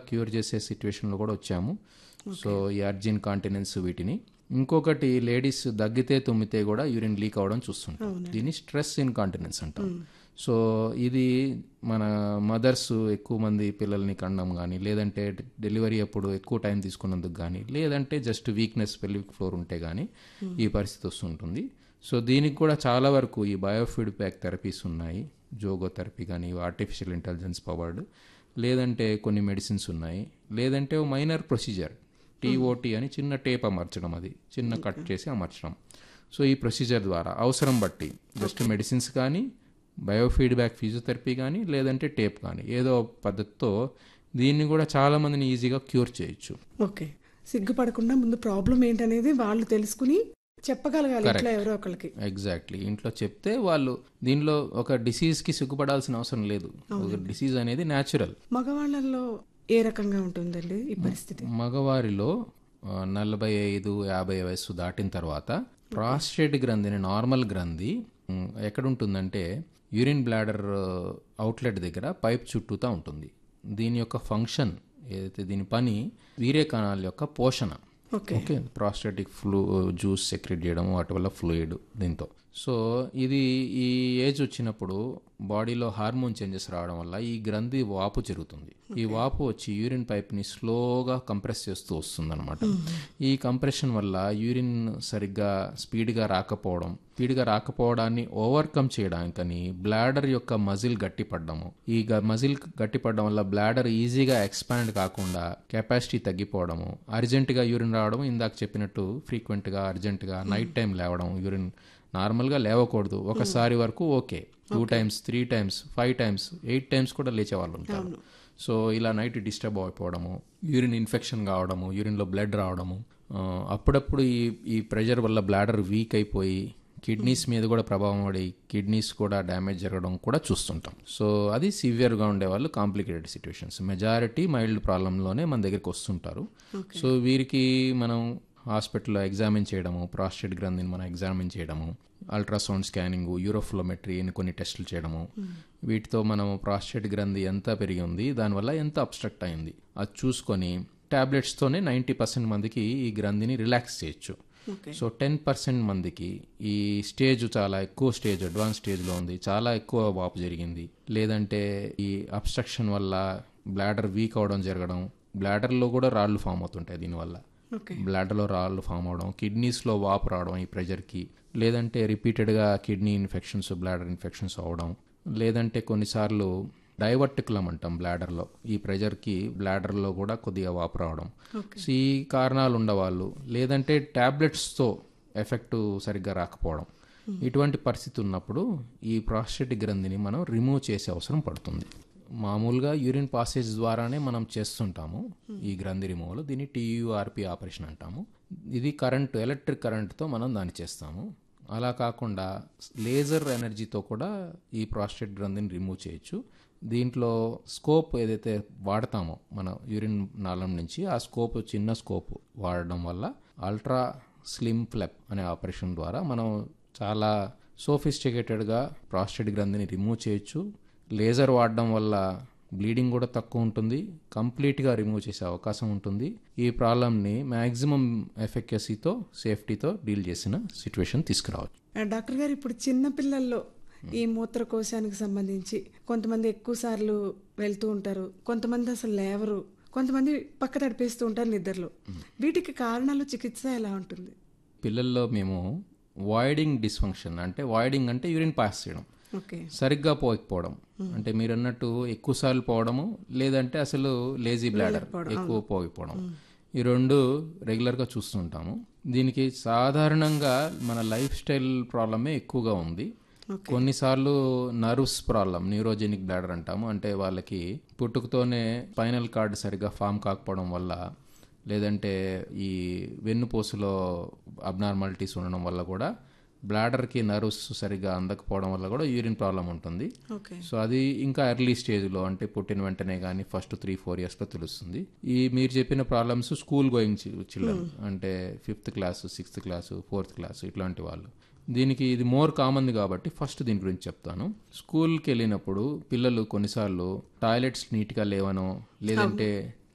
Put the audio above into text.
cure చేసే సిచ్యువేషన్లో కూడా వచ్చాము సో ఈ అర్జిన్ కాంటినెన్స్ వీటిని ఇంకొకటి లేడీస్ దగ్గితే తుమ్మితే కూడా యూరిన్ లీక్ అవ్వడం చూస్తుంటాం దీన్ని స్ట్రెస్ ఇన్కాంటినెన్స్ అంటాం సో ఇది మన మదర్స్ ఎక్కువ మంది పిల్లల్ని కండం కానీ లేదంటే డెలివరీ అప్పుడు ఎక్కువ టైం తీసుకున్నందుకు కానీ లేదంటే జస్ట్ వీక్నెస్ పెల్విక్ ఫ్లోర్ ఉంటే కానీ ఈ పరిస్థితి వస్తుంటుంది సో దీనికి కూడా చాలా వరకు ఈ బయోఫీడ్బ్యాక్ థెరపీస్ ఉన్నాయి జోగో థెరపీ కానీ ఆర్టిఫిషియల్ ఇంటెలిజెన్స్ పవర్డ్ లేదంటే కొన్ని మెడిసిన్స్ ఉన్నాయి లేదంటే మైనర్ ప్రొసీజర్ టీఓటీ అని చిన్న టేప్ అమర్చడం అది చిన్న కట్ చేసి అమర్చడం సో ఈ ప్రొసీజర్ ద్వారా అవసరం బట్టి జస్ట్ మెడిసిన్స్ కానీ బయోఫీడ్బ్యాక్ ఫిజియోథెరపీ కానీ లేదంటే టేప్ కానీ ఏదో పద్ధతితో దీన్ని కూడా చాలా మందిని ఈజీగా క్యూర్ చేయొచ్చు ఓకే సిగ్గుపడకుండా ముందు ప్రాబ్లం ఏంటనేది వాళ్ళు తెలుసుకుని చెప్పగలగాలి ఇట్లా ఎవరో ఒకరికి ఎగ్జాక్ట్లీ ఇంట్లో చెప్తే వాళ్ళు దీనిలో ఒక డిసీజ్కి సిగ్గుపడాల్సిన అవసరం లేదు ఒక డిసీజ్ అనేది న్యాచురల్ మగవాళ్ళల్లో ఏ రకంగా ఉంటుందండి ఈ పరిస్థితి మగవారిలో ఆ, నలభై ఐదు యాభై వయస్సు దాటిన తర్వాత ప్రాస్టేట్ గ్రంథిని నార్మల్ గ్రంథి ఉమ్, ఎక్కడ ఉంటుందంటే యూరిన్ బ్లాడర్ అవుట్లెట్ దగ్గర పైప్ చుట్టూతా ఉంటుంది దీని యొక్క ఫంక్షన్ ఏదైతే దీని పని వీరే కణాల యొక్క పోషణ okay okay prostatic flu juice secrete చేయడం వాటి వల్ల ఫ్లూయిడ్ దీంతో సో ఇది ఈ ఏజ్ వచ్చినప్పుడు బాడీలో హార్మోన్ చేంజెస్ రావడం వల్ల ఈ గ్రంథి వాపు జరుగుతుంది ఈ వాపు వచ్చి యూరిన్ పైప్ని స్లోగా కంప్రెస్ చేస్తూ వస్తుందన్నమాట ఈ కంప్రెషన్ వల్ల యూరిన్ సరిగ్గా స్పీడ్గా రాకపోవడం స్పీడ్గా రాకపోవడాన్ని ఓవర్కమ్ చేయడానికని బ్లాడర్ యొక్క మజిల్ గట్టిపడ్డము ఈ మజిల్ గట్టిపడడం వల్ల బ్లాడర్ ఈజీగా ఎక్స్పాండ్ కాకుండా కెపాసిటీ తగ్గిపోవడము అర్జెంటుగా యూరిన్ రావడం ఇందాక చెప్పినట్టు ఫ్రీక్వెంట్గా అర్జెంటుగా నైట్ టైం లేవడం యూరిన్ నార్మల్గా లేవకూడదు ఒకసారి వరకు okay two times three times five times eight times కూడా లేచే వాళ్ళు ఉంటారు సో ఇలా నైట్ డిస్టర్బ్ అయిపోవడము యూరిన్ ఇన్ఫెక్షన్ కావడము యూరిన్లో బ్లడ్ రావడము ఆ, అప్పుడప్పుడు ఈ ఈ ప్రెషర్ వల్ల బ్లాడర్ వీక్ అయిపోయి కిడ్నీస్ మీద కూడా ప్రభావం పడి కిడ్నీస్ కూడా డ్యామేజ్ జరగడం కూడా చూస్తుంటాం సో అది సివియర్గా ఉండే వాళ్ళు కాంప్లికేటెడ్ సిచ్యువేషన్స్ మెజారిటీ మైల్డ్ ప్రాబ్లంలోనే మన దగ్గరికి వస్తుంటారు సో వీరికి మనం హాస్పిటల్లో ఎగ్జామిన్ చేయడము ప్రాస్టేట్ గ్రంథిని మనం ఎగ్జామిన్ చేయడము అల్ట్రాసౌండ్ స్కానింగ్ యూరోఫ్లోమెట్రీ అని కొన్ని టెస్టులు చేయడము వీటితో మనం ప్రాస్టేట్ గ్రంథి ఎంత పెరిగి ఉంది దానివల్ల ఎంత అబ్స్ట్రక్ట్ అయింది అది చూసుకొని టాబ్లెట్స్తోనే నైంటీ పర్సెంట్ మందికి ఈ గ్రంథిని రిలాక్స్ చేయొచ్చు ఓకే సో టెన్ పర్సెంట్ మందికి ఈ స్టేజ్ చాలా ఎక్కువ స్టేజ్ అడ్వాన్స్ స్టేజ్లో ఉంది చాలా ఎక్కువ వాపు జరిగింది లేదంటే ఈ అబ్స్ట్రక్షన్ వల్ల బ్లాడర్ వీక్ అవడం జరగడం బ్లాడర్లో కూడా రాళ్ళు ఫామ్ అవుతుంటాయి దీనివల్ల ఓకే బ్లాడర్లో రాళ్ళు ఫామ్ అవడం కిడ్నీస్లో వాపు రావడం ఈ ప్రెషర్కి లేదంటే రిపీటెడ్గా కిడ్నీ ఇన్ఫెక్షన్స్ బ్లాడర్ ఇన్ఫెక్షన్స్ అవడం లేదంటే కొన్నిసార్లు డైవర్టికులం అంటాం బ్లాడర్లో ఈ ప్రెషర్కి బ్లాడర్లో కూడా కొద్దిగా వాపు రావడం ఓకే సో ఈ కారణాలు ఉండవాళ్ళు లేదంటే ట్యాబ్లెట్స్తో ఎఫెక్ట్ సరిగ్గా రాకపోవడం ఇటువంటి పరిస్థితి ఉన్నప్పుడు ఈ ప్రాస్టేటిక్ గ్రంథిని మనం రిమూవ్ చేసే అవసరం పడుతుంది మామూలుగా యూరిన్ పాసేజ్ ద్వారానే మనం చేస్తుంటాము ఈ గ్రంథి రిమూవల్ దీన్ని టీయూఆర్పి ఆపరేషన్ అంటాము ఇది కరెంట్ ఎలక్ట్రిక్ కరెంట్తో మనం దాన్ని చేస్తాము అలా కాకుండా లేజర్ ఎనర్జీతో కూడా ఈ ప్రాస్టేట్ గ్రంథిని రిమూవ్ చేయొచ్చు దీంట్లో స్కోప్ ఏదైతే వాడతామో మన యూరిన్ నాళం నుంచి ఆ స్కోప్ చిన్న స్కోప్ వాడడం వల్ల అల్ట్రా స్లిమ్ ఫ్లెప్ అనే ఆపరేషన్ ద్వారా మనం చాలా సోఫిస్టికేటెడ్గా ప్రాస్టేట్ గ్రంథిని రిమూవ్ చేయొచ్చు లేజర్ వాడడం వల్ల బ్లీడింగ్ కూడా తక్కువ ఉంటుంది కంప్లీట్గా రిమూవ్ చేసే అవకాశం ఉంటుంది ఈ ప్రాబ్లమ్ని మ్యాక్సిమం ఎఫెక్యసీతో సేఫ్టీతో డీల్ చేసిన సిచ్యువేషన్ తీసుకురావచ్చు ఆ, డాక్టర్ గారు ఇప్పుడు చిన్న పిల్లల్లో ఈ మూత్రకోశానికి సంబంధించి కొంతమంది ఎక్కువ సార్లు వెళ్తూ ఉంటారు కొంతమంది అసలు లేవరు కొంతమంది పక్క తడిపేస్తూ ఉంటారు నిద్రలో వీటికి కారణాలు చికిత్స ఎలా ఉంటుంది పిల్లల్లో మేము వాయిడింగ్ డిస్ఫంక్షన్ అంటే వాయిడింగ్ అంటే యూరిన్ పాస్ చేయడం ఓకే సరిగ్గా పోకపోవడం అంటే మీరు అన్నట్టు ఎక్కువసార్లు పోవడము లేదంటే అసలు లేజీ బ్లాడర్ ఎక్కువ పోగిపోవడం ఈ రెండు రెగ్యులర్గా చూస్తుంటాము దీనికి సాధారణంగా మన లైఫ్ స్టైల్ ప్రాబ్లమే ఎక్కువగా ఉంది కొన్నిసార్లు నర్వ్స్ ప్రాబ్లం న్యూరోజెనిక్ బ్లాడర్ అంటాము అంటే వాళ్ళకి పుట్టుకతోనే స్పైనల్ కార్డ్ సరిగ్గా ఫామ్ కాకపోవడం వల్ల లేదంటే ఈ వెన్నుపూసలో అబ్నార్మాలిటీస్ ఉండడం వల్ల కూడా బ్లాడర్కి నర్వ్స్ సరిగ్గా అందకపోవడం వల్ల కూడా యూరిన్ ప్రాబ్లం ఉంటుంది ఓకే సో అది ఇంకా ఎర్లీ స్టేజ్లో అంటే పుట్టిన వెంటనే కానీ ఫస్ట్ త్రీ ఫోర్ ఇయర్స్లో తెలుస్తుంది ఈ మీరు చెప్పిన ప్రాబ్లమ్స్ స్కూల్ గోయింగ్ చిల్డ్రన్ అంటే fifth class sixth class fourth class ఇట్లాంటి వాళ్ళు దీనికి ఇది మోర్ కామన్ కాబట్టి ఫస్ట్ దీని గురించి చెప్తాను స్కూల్కి వెళ్ళినప్పుడు పిల్లలు కొన్నిసార్లు టాయిలెట్స్ నీట్గా లేవనో లేదంటే